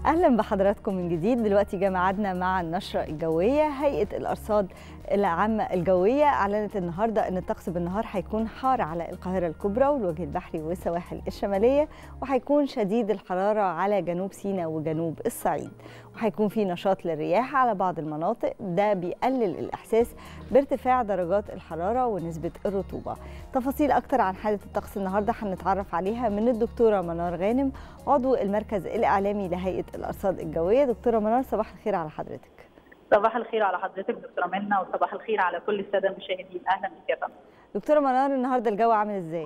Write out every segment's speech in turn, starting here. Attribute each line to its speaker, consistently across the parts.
Speaker 1: اهلا بحضراتكم من جديد دلوقتي جه ميعادنا مع النشره الجويه هيئه الارصاد العامه الجويه اعلنت النهارده ان الطقس بالنهار هيكون حار على القاهره الكبرى والوجه البحري والسواحل الشماليه وهيكون شديد الحراره على جنوب سيناء وجنوب الصعيد وهيكون في نشاط للرياح على بعض المناطق ده بيقلل الاحساس بارتفاع درجات الحراره ونسبه الرطوبه تفاصيل اكتر عن حاله الطقس النهارده هنتعرف عليها من الدكتوره منار غانم عضو المركز الاعلامي لهيئه الارصاد الجويه دكتوره منار صباح الخير على حضرتك
Speaker 2: صباح الخير على حضرتك دكتوره منى وصباح الخير على كل الساده المشاهدين اهلا بك يا فندم
Speaker 1: دكتوره منار النهارده الجو عامل ازاي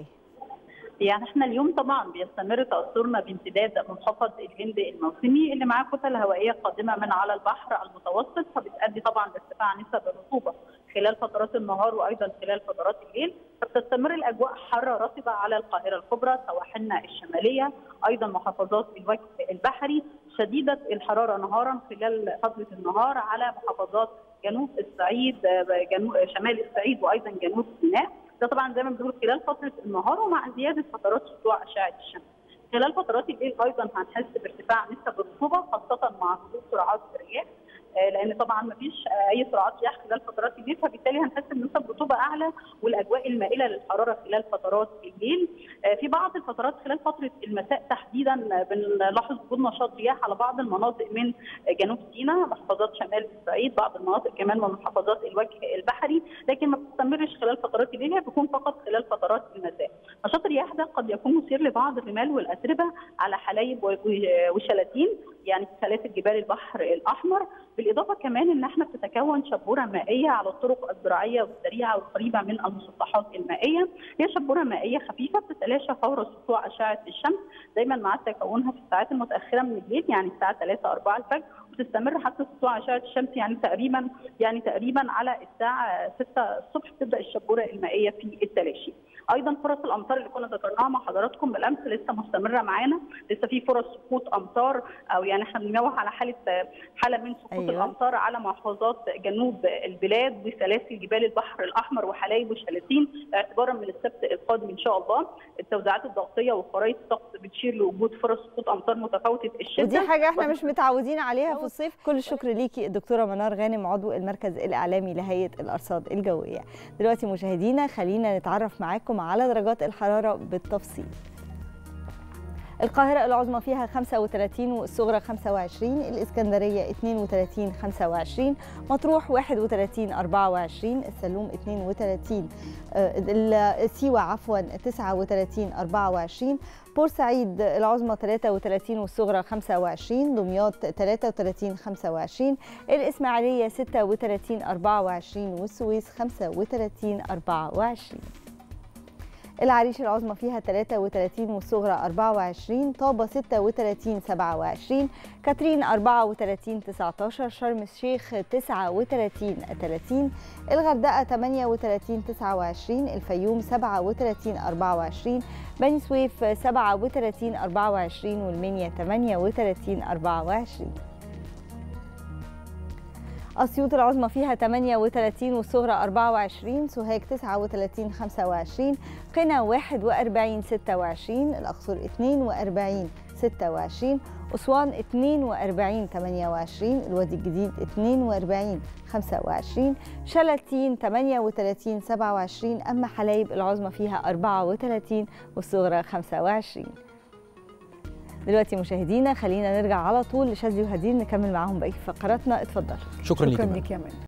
Speaker 2: يعني احنا اليوم طبعا بيستمر تاثرنا بامتداد منخفض الهند الموسمي اللي معاه كتل هوائيه قادمه من على البحر المتوسط فبتؤدي طبعا لارتفاع نسب الرطوبه خلال فترات النهار وايضا خلال فترات الليل فبتستمر الاجواء حاره رطبه على القاهره الكبرى سواحلنا الشماليه ايضا محافظات الوجه البحري شديده الحراره نهارا خلال فتره النهار على محافظات جنوب الصعيد جنوب شمال الصعيد وايضا جنوب سيناء ده طبعا زي ما بنقول خلال فتره النهار ومع زياده فترات سطوع اشعه الشمس. خلال فترات الليل ايضا هنحس بارتفاع نسب الرطوبه خاصه مع هبوط سرعات الرياح لان طبعا ما فيش اي سرعات رياح خلال فترات الليل فبالتالي هنحس بنسب رطوبه اعلى والاجواء المائله للحراره خلال فترات الليل في بعض الفترات خلال فتره المساء تحديدا بنلاحظ وجود نشاط رياح على بعض المناطق من جنوب سيناء محافظات شمال الصعيد بعض المناطق كمان من محافظات الوجه البحري لكن ما بتستمرش خلال فترات الليل هي بتكون فقط خلال فترات المساء نشاط الرياح ده قد يكون مثير لبعض الرمال والاتربه على حلايب وشلاتين يعني سلاسل جبال البحر الاحمر بالاضافه كمان ان احنا بتتكون شبوره مائيه على الطرق الزراعيه والسريعه والقريبه من المسطحات المائيه هي شبوره مائيه خفيفه بتتلاشى فور سطوع اشعه الشمس دايما مع تكونها في الساعات المتاخره من الليل يعني الساعه 3 4 الفجر وتستمر حتى سطوع اشعه الشمس يعني تقريبا يعني تقريبا على الساعه 6 الصبح تبدا الشبوره المائيه في التلاشي. ايضا فرص الامطار اللي كنا ذكرناها مع حضراتكم بالامس لسه مستمره معانا لسه في فرص سقوط امطار او يعني احنا بننوه على حاله حاله من سقوط أيوة. الامطار على محافظات جنوب البلاد وسلاسل جبال البحر الاحمر وحلايب وشلاتين اعتبارا من السبت القادم ان شاء الله التوزيعات الضغطيه وخرائط الطقس بتشير لوجود فرص سقوط امطار متفاوته الشده
Speaker 1: ودي حاجه احنا مش متعودين عليها في الصيف كل الشكر ليكي الدكتوره منار غانم عضو المركز الاعلامي لهيئه الارصاد الجويه دلوقتي مشاهدينا خلينا نتعرف معاكم على درجات الحراره بالتفصيل القاهرة العظمى فيها 35 والصغرى 25 الإسكندرية 32 25 مطروح 31 24 السلوم 32 سيوة عفوا 39 24 بورسعيد العظمى 33 والصغرى 25 دمياط 33 25 الإسماعيلية 36 24 والسويس 35 24 العريش العظمى فيها 33 والصغرى 24 طابة 36 27 كاترين 34 19 شرم الشيخ 39 30 الغردقة 38 29 الفيوم 37 24 بني سويف 37 24 والمنيا 38 24 أسيوط العظمى فيها 38 والصغرى 24 سوهاج 39 25 قنا 41 26 الأقصر 42 26 أسوان 42 28 الوادي الجديد 42 25 شلاتين 38 27 أما حلايب العظمى فيها 34 والصغرى 25 دلوقتي مشاهدينا خلينا نرجع على طول لشاذلي وهدير نكمل معاهم بقيه فقراتنا اتفضلوا
Speaker 3: شكرا,
Speaker 4: شكرا
Speaker 3: ليك
Speaker 4: لك يا مان